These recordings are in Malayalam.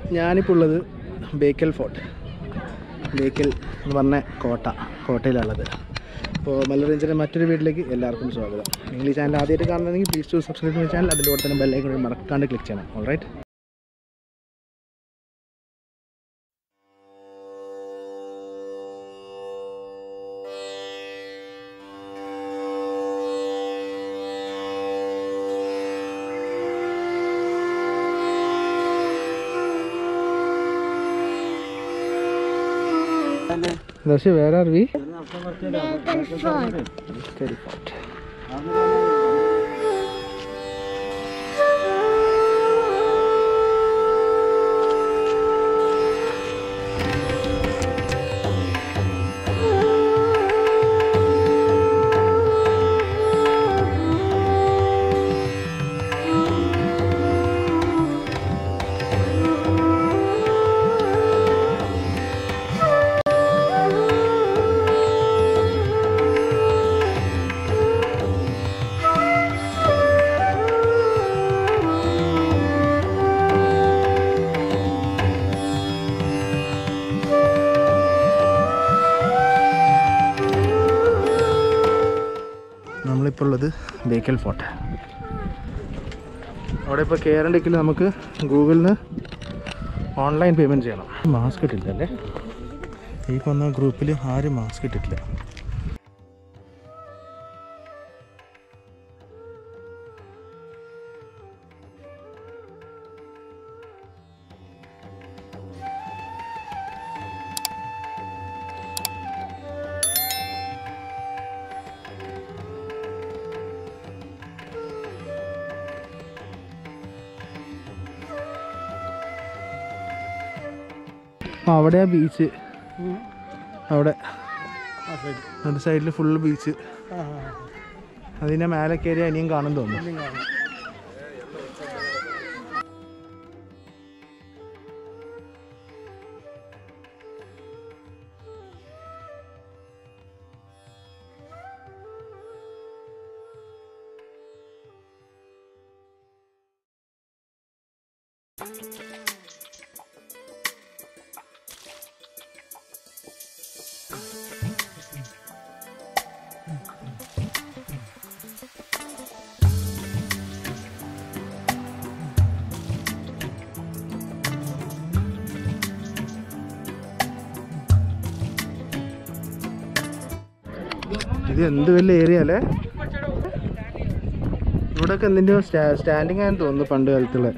ഞാനിപ്പോൾ ഉള്ളത് ബേക്കൽ ഫോർട്ട് ബേക്കൽ എന്ന് പറഞ്ഞ കോട്ട കോട്ടയിലുള്ളത് അപ്പോൾ മല്ലറേഞ്ചിൻ്റെ മറ്റൊരു വീട്ടിലേക്ക് എല്ലാവർക്കും സ്വാഗതം നിങ്ങൾ ഈ ചാനൽ ആദ്യമായിട്ട് കാണുന്നതെങ്കിൽ പ്ലീസ് ടു സബ്സ്ക്രൈബ് ചെയ്യുന്ന ചാനൽ അതിൻ്റെ കൂടെ തന്നെ ബെല്ലൈക്കൺ കൂടി മറക്കാണ്ട് ക്ലിക്ക് ചെയ്യണം ഓൾ റൈറ്റ് ദർശി വേറെ അറിവി സ്റ്റഡി ഫോർട്ട് നമ്മളിപ്പോൾ ഉള്ളത് ബേക്കൽ ഫോർട്ട് അവിടെ ഇപ്പോൾ കയറേണ്ടെങ്കിൽ നമുക്ക് ഗൂഗിളിൽ നിന്ന് ഓൺലൈൻ പേയ്മെൻറ്റ് ചെയ്യണം മാസ്ക് ഇട്ടില്ല അല്ലേ ഈ വന്ന ഗ്രൂപ്പിൽ ആരും മാസ്ക് ഇട്ടിട്ടില്ല ആ അവിടെ ആ ബീച്ച് അവിടെ ഒരു സൈഡിൽ ഫുള്ള് ബീച്ച് അതിൻ്റെ മേലെ കയറി അനിയും കാണും തോന്നുന്നു ഇത് എന്ത് വലിയ ഏരിയ അല്ലേ ഇവിടെയൊക്കെ എന്തിൻ്റെയോ സ്റ്റാ സ്റ്റാൻഡിങ് ആയെന്ന് തോന്നുന്നു പണ്ട് കാലത്തുള്ള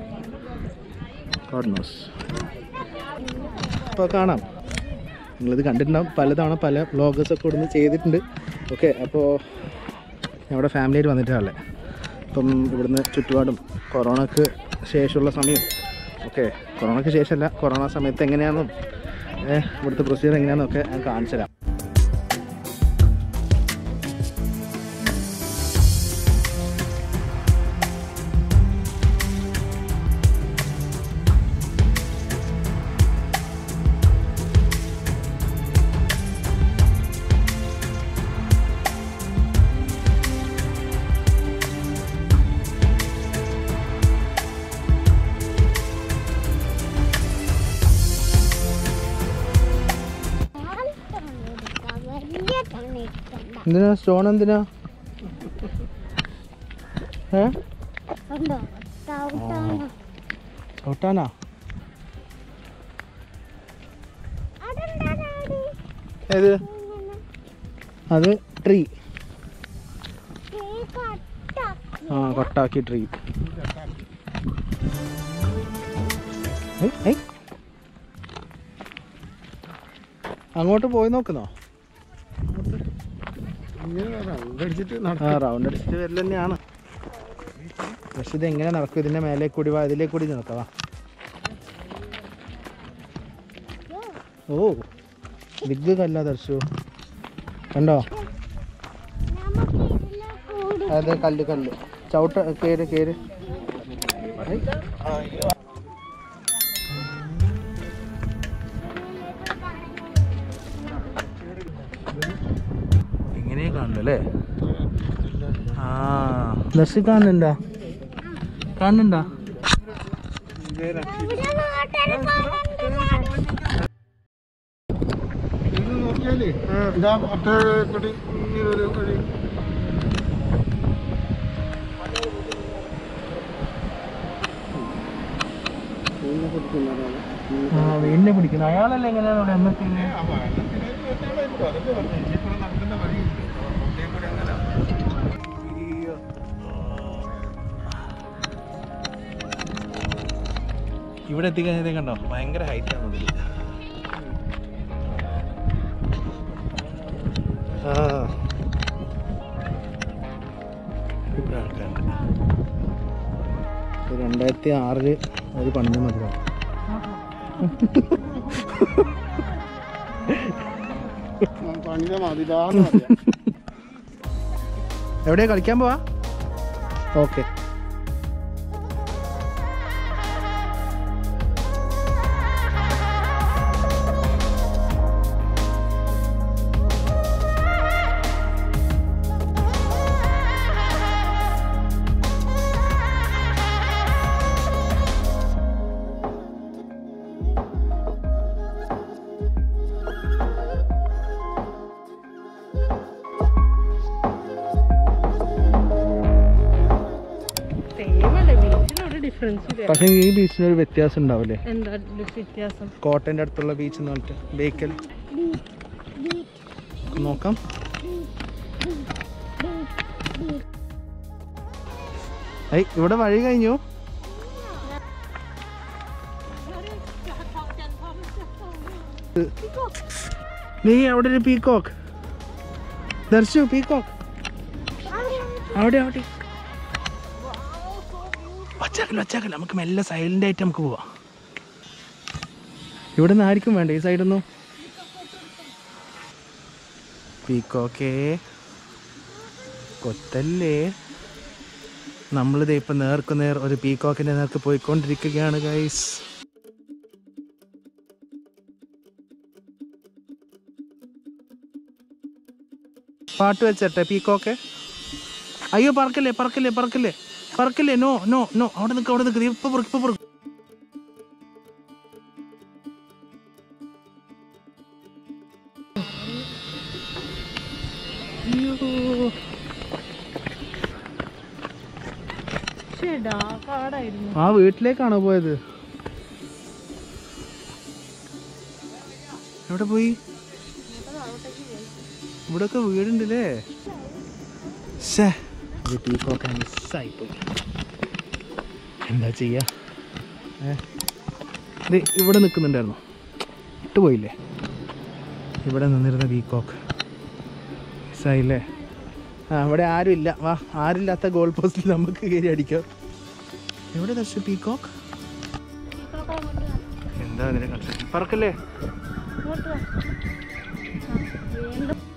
ഗോഡ് നോസ് അപ്പോൾ കാണാം നിങ്ങളിത് കണ്ടിട്ടുണ്ടാവും പലതവണ പല വ്ളോഗേഴ്സൊക്കെ ഇവിടുന്ന് ചെയ്തിട്ടുണ്ട് ഓക്കെ അപ്പോൾ ഞാൻ ഇവിടെ ഫാമിലിയായിട്ട് വന്നിട്ടാണല്ലേ അപ്പം ഇവിടുന്ന് ചുറ്റുപാടും കൊറോണക്ക് ശേഷമുള്ള സമയം ഓക്കെ കൊറോണയ്ക്ക് ശേഷമല്ല കൊറോണ സമയത്ത് എങ്ങനെയാണെന്നും ഏഹ്, ഇവിടുത്തെ പ്രൊസീജിയർ എങ്ങനെയാണെന്നൊക്കെ ഞാൻ കാണിച്ചു തരാം വലിയ തണിക്കണ്ട എന്തിനാ സ്റ്റോൺ എന്തിനാ ഏ ഉണ്ടോ ചവിട്ടാനോ ചവിട്ടാനാ അതെന്താ ഡാഡി ഏത് അത് ട്രീ ഈ കട്ട ആ കൊട്ടാക്കി ട്രീ അങ്ങോട്ട് പോയി നോക്കുന്നോ ആ റൗണ്ട് അടിച്ചിട്ട് വരൽ തന്നെയാണ് പക്ഷെ ഇത് എങ്ങനെ നടക്കും ഇതിന്റെ മേലെ കൂടി വാ ഇതിലേക്ക് കൂടി നടക്കാം വാ ഓ ദിഗ് കല്ല ദർശു കണ്ടോ നമുക്ക് ഇതിനെ കൂടി അതെ കല്ല് കല്ല് ചവിട്ട കേര് കേര് ഇങ്ങനെ കാണുന്നല്ലേ ആ ദർശി കാണുന്നുണ്ടാ കാണുന്നുണ്ടാ ഇവിടെ നാട്ടുകാര് കാണുന്നുണ്ട്. ഇത് നോക്കിയാലേ ഇതാ മറ്റേ കൂടി ഇങ്ങനെ ഒരു വഴി മീനിനെ പിടിക്കുന്നതാണ് വീടിനെ പിടിക്കുന്നു അയാളല്ലേ എങ്ങനെയാണ് ഇവിടെ എന്നൊക്കെ ആ വെള്ളത്തിന് വെട്ടാനായിരിക്കും. അതല്ലേ പറഞ്ഞെ. ഇനിയിപ്പോൾ നടക്കുന്ന വഴിയില്ല. റോഡിൽ കൂടെ അങ്ങനെ. ഇവിടെ എത്തിക്കഴിഞ്ഞതേ കണ്ടോ ഭയങ്കര ഹൈറ്റ് ആണ് ഇതിൽ ആ ഇവിടെ ആൾക്കാരുണ്ട് ഇത് രണ്ടായിരത്തി ആറില് ഒരു പണിഞ്ഞ മതിയാണ് പണിത മതിലാന്ന് പറയാം എവിടെയാ കളിക്കാൻ പോവാ ഓക്കെ സെയിമല്ലേ ബീച്ചിനൊരു ഡിഫറൻസ് ഇല്ല പക്ഷേ ഈ ബീച്ചിന് ഒരു വ്യത്യാസം ഉണ്ടാവില്ലേ എന്താ വ്യത്യാസം കോട്ടൻ്റെ അടുത്തുള്ള ബീച്ച് എന്ന് പറഞ്ഞിട്ട് ബേക്കൽ നോക്കാം ഐ ഇവിടെ വഴി കഴിഞ്ഞു നീ അവിടെ ഒരു പീക്കോക്ക് ദർശു പീക്കോക്ക് അവിടെ അവിടെ വച്ചാക്കല്ല വച്ചാക്കല്ല നമുക്ക് മെല്ലെ സൈലന്റ് ആയിട്ട് നമുക്ക് പോവാം ഇവിടെ നിന്ന് ആയിരിക്കും വേണ്ട ഈ സൈഡൊന്നും പീക്കോക്കേ കൊത്തല്ലേ നമ്മളിത് ഇപ്പം നേർക്ക് നേർ ഒരു പീക്കോക്കിൻ്റെ നേർക്ക് പോയിക്കൊണ്ടിരിക്കുകയാണ് ഗൈസ് പാട്ട് വെച്ചട്ടെ പീക്കോക്കെ അയ്യോ പറക്കല്ലേ പറക്കല്ലേ പറക്കല്ലേ പറക്കല്ലേ നോ നോ നോ അവിടെ നിൽക്ക് അവിടെ നിൽക്ക് ഇപ്പൊ പൊറുക്ക് ഇപ്പൊ പൊറുക്ക് അയ്യോ ശരിടാ കാടായിരുന്നു ആ വീട്ടിലേക്കാണോ പോയത് എവിടെ പോയി ഇവിടൊക്കെ വീടുണ്ടല്ലേ ശ്ശേ, ഒരു പീക്കോക്കെ മിസ്സായി പോയി എന്താ ചെയ്യാ ഏ ദേ, ഇവിടെ നിൽക്കുന്നുണ്ടായിരുന്നു ഇട്ടുപോയില്ലേ ഇവിടെ നിന്നിരുന്ന പീക്കോക്ക് മിസ്സായില്ലേ ആ ഇവിടെ ആരും ഇല്ല വാ ആരില്ലാത്ത ഗോൾ പോസ്റ്റിൽ നമുക്ക് കയറി അടിക്കാം എവിടെ ദർശു പീക്കോക്ക് എന്താ അതിനെ കണ്ടത് പറക്കല്ലേ ഇങ്ങോട്ട് വാ. വീണ്ടും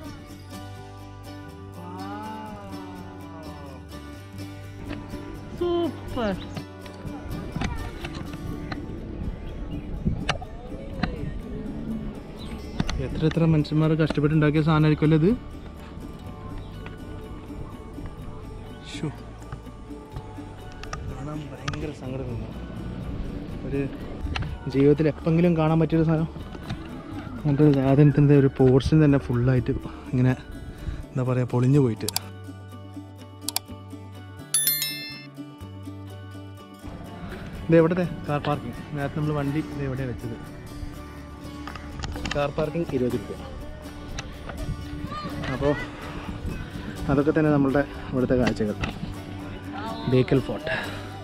സൂപ്പർ എത്ര എത്ര മനുഷ്യന്മാർ കഷ്ടപ്പെട്ടുണ്ടാക്കിയ സാധനമായിരിക്കുമല്ലോ ഇത് ശ്ശോ. കാണാൻ ഭയങ്കര സങ്കടം തോന്നുന്നു ഒരു ജീവിതത്തിൽ എപ്പെങ്കിലും കാണാൻ പറ്റിയൊരു സാധനം അങ്ങനത്തെ ഒരു സാധനത്തിൻ്റെ ഒരു പോർഷൻ തന്നെ ഫുള്ളായിട്ട് ഇങ്ങനെ എന്താ പറയുക പൊളിഞ്ഞു പോയിട്ട് ഇത് എവിടത്തെ കാർ പാർക്കിംഗ് നേരത്തെ നമ്മൾ വണ്ടി ഇത് എവിടെയാണ് വെച്ചത് കാർ പാർക്കിംഗ് ഇരുപത് രൂപ അപ്പോൾ അതൊക്കെ തന്നെ നമ്മളുടെ ഇവിടുത്തെ കാഴ്ചകൾ ബേക്കൽ ഫോർട്ട്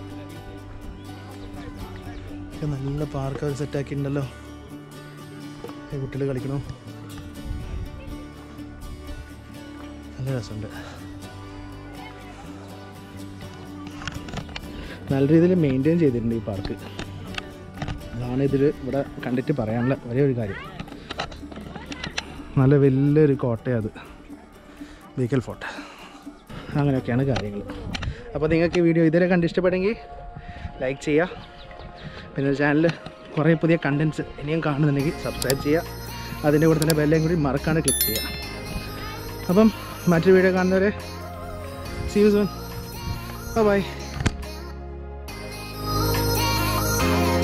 ഒക്കെ നല്ല പാർക്ക് അവർ സെറ്റാക്കിയിട്ടുണ്ടല്ലോ കുട്ടികൾ കളിക്കണോ നല്ല രസമുണ്ട് നല്ല രീതിയിൽ മെയിൻറ്റെയിൻ ചെയ്തിട്ടുണ്ട് ഈ പാർക്ക് അതാണ് ഇതിൽ ഇവിടെ കണ്ടിട്ട് പറയാനുള്ള ഒരേ ഒരു കാര്യം നല്ല വലിയൊരു കോട്ടയാണ് അത് ബീക്കൽ ഫോർട്ട് അങ്ങനെയൊക്കെയാണ് കാര്യങ്ങൾ അപ്പോൾ നിങ്ങൾക്ക് ഈ വീഡിയോ ഇതുവരെ കണ്ട് ഇഷ്ടപ്പെടുമെങ്കിൽ ലൈക്ക് ചെയ്യുക പിന്നെ ചാനൽ കുറേ പുതിയ കണ്ടൻറ്റ്സ് ഇനിയും കാണുന്നുണ്ടെങ്കിൽ സബ്സ്ക്രൈബ് ചെയ്യുക അതിൻ്റെ കൂടെ തന്നെ ബെല്ലേയും കൂടി മറക്കാണ്ട് ക്ലിക്ക് ചെയ്യുക അപ്പം മറ്റൊരു വീഡിയോ കാണുന്നവരെ സീ യു സൂൺ ബൈ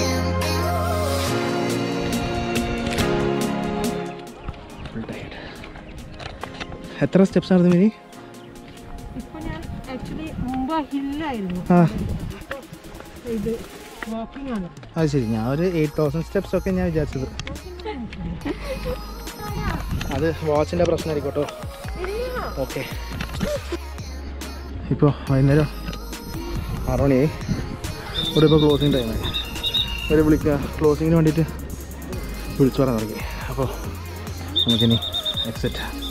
എത്ര സ്റ്റെപ്സ് ആയിരുന്നു മിനി ഇപ്പൊ ഞാൻ ആക്ച്വലി മുമ്പ് ഹില്ലായിരുന്നു ആ ഇത് വാക്കിംഗ് ആണ് അത് ശരി ഞാൻ ഒരു എയ്റ്റ് തൗസൻഡ് സ്റ്റെപ്സ് ഒക്കെ ഞാൻ വിചാരിച്ചത് അത് വാച്ചിൻ്റെ പ്രശ്നമായിരിക്കും കേട്ടോ ഓക്കെ ഇപ്പോൾ വൈകുന്നേരം ആറ് മണിയായി ഇവിടെ ഇപ്പോൾ ക്ലോസിങ് ടൈമായി ഒരു വിളിക്കുക ക്ലോസിങ്ങിന് വേണ്ടിയിട്ട് വിളിച്ചു പറയാൻ തുടങ്ങി അപ്പോൾ നമുക്കിനി എക്സിറ്റ്